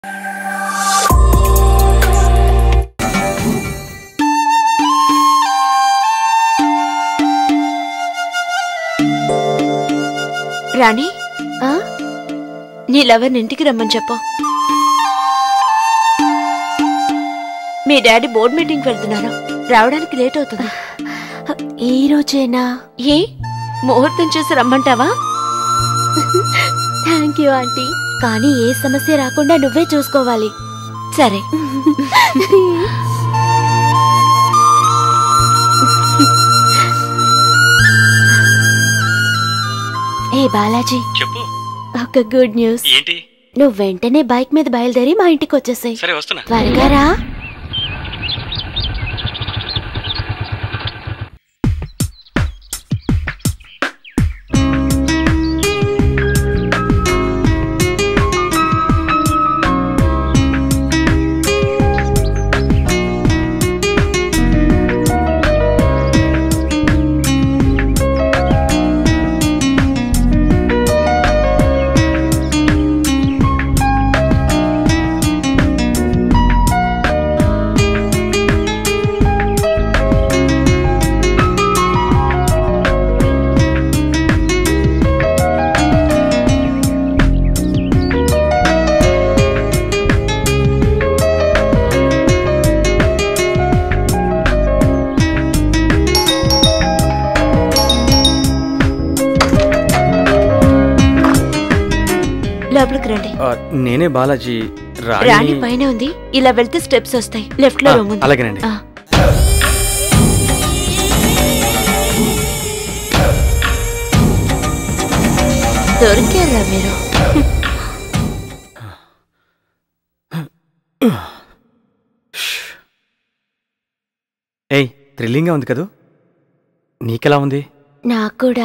రాణి ఆ? నీ లవర్ని ఇంటికి రమ్మని చెప్పు మీ డాడీ బోర్డ్ మీటింగ్ వెళ్తున్నారు రావడానికి లేట్ అవుతుంది ఈ రోజేనా ఏ ముహూర్తం చూసి రమ్మంటావా థ్యాంక్ యూ ఆంటీ కానీ ఏ సమస్య రాకుండా నువ్వే చూసుకోవాలి సరే ఏ బాలాజీ చెప్పు ఒక గుడ్ న్యూస్ ఏంటి నువ్వు వెంటనే బైక్ మీద బయలుదేరి మా ఇంటికి వచ్చేసాయి సరే వస్తున్నా త్వరగా రా లోపలికి రండి ఆ, నేనే బాలాజీ రాణి రాణి పైన ఉంది ఇలా వెళ్తే స్టెప్స్ వస్తాయి లెఫ్ట్ లో ఆ, రూమ్ ఉంది అలాగేనండి ఆ. దొరికారా మీరు ఏయ్ థ్రిల్లింగ్గా ఉంది కదూ నీకెలా ఉంది నాకు కూడా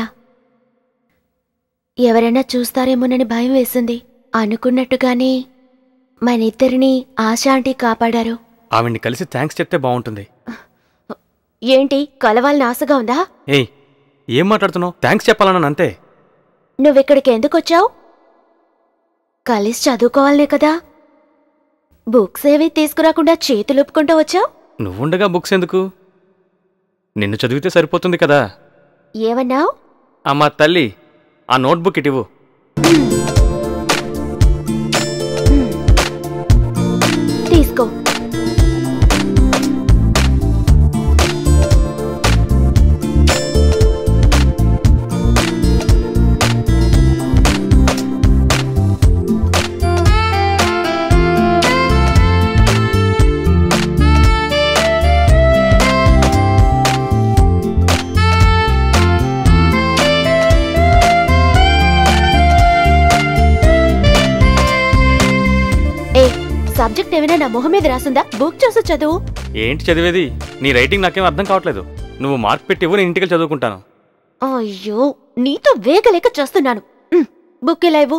ఎవరైనా చూస్తారేమోనని భయం వేసింది అనుకున్నట్టుగానే మనిద్దరిని ఆశా ఆంటీ కాపాడారు ఆవిడ్ని కలిసి థ్యాంక్స్ చెప్తే బాగుంటుంది ఏంటి కలవాలని ఆశగా ఉందా ఏయ్ ఏం మాట్లాడుతున్నావు థ్యాంక్స్ చెప్పాలన్నాను అంతే నువ్విక్కడికి ఎందుకొచ్చావు కలిసి చదువుకోవాలనే కదా బుక్స్ ఏవి తీసుకురాకుండా చేతులు ఒప్పుకుంటూ వచ్చావు నువ్వుండగా బుక్స్ ఎందుకు నిన్ను చదివితే సరిపోతుంది కదా ఏమన్నావు అమ్మా తల్లి ఆ నోట్బుక్ ఇటివు తీసుకో ఏ సబ్జెక్ట్ ఏమైనా నా మొహం మీద రాసుందా బుక్ చూసి చదువు ఏంటి చదివేది నీ రైటింగ్ నాకేం అర్థం కావట్లేదు నువ్వు మార్క్ పెట్టివు నేను ఇంటికి చదువుకుంటాను అయ్యో నీతో వేగలేక చేస్తున్నాను ఉమ్, బుక్ ఇలా ఇవ్వు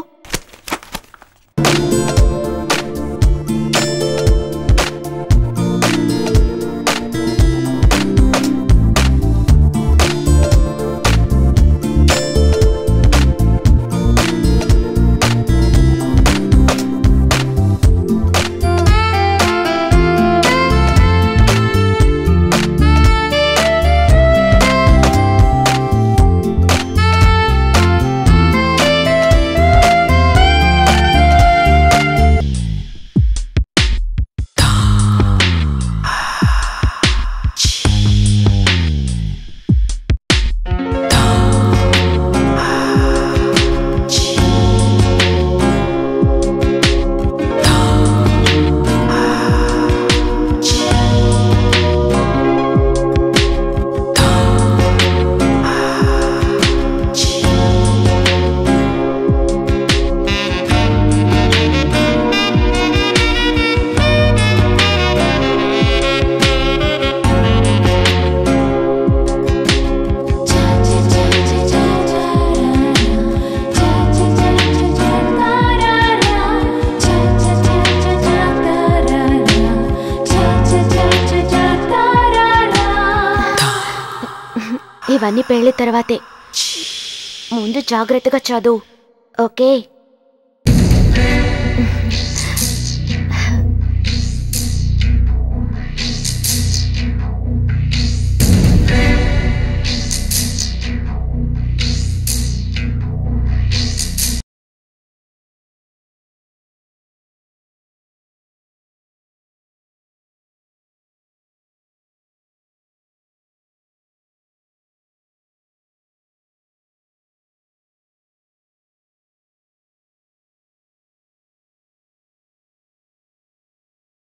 ఇవన్నీ పెళ్లి తర్వాతే ముందు జాగ్రత్తగా చదువు ఓకే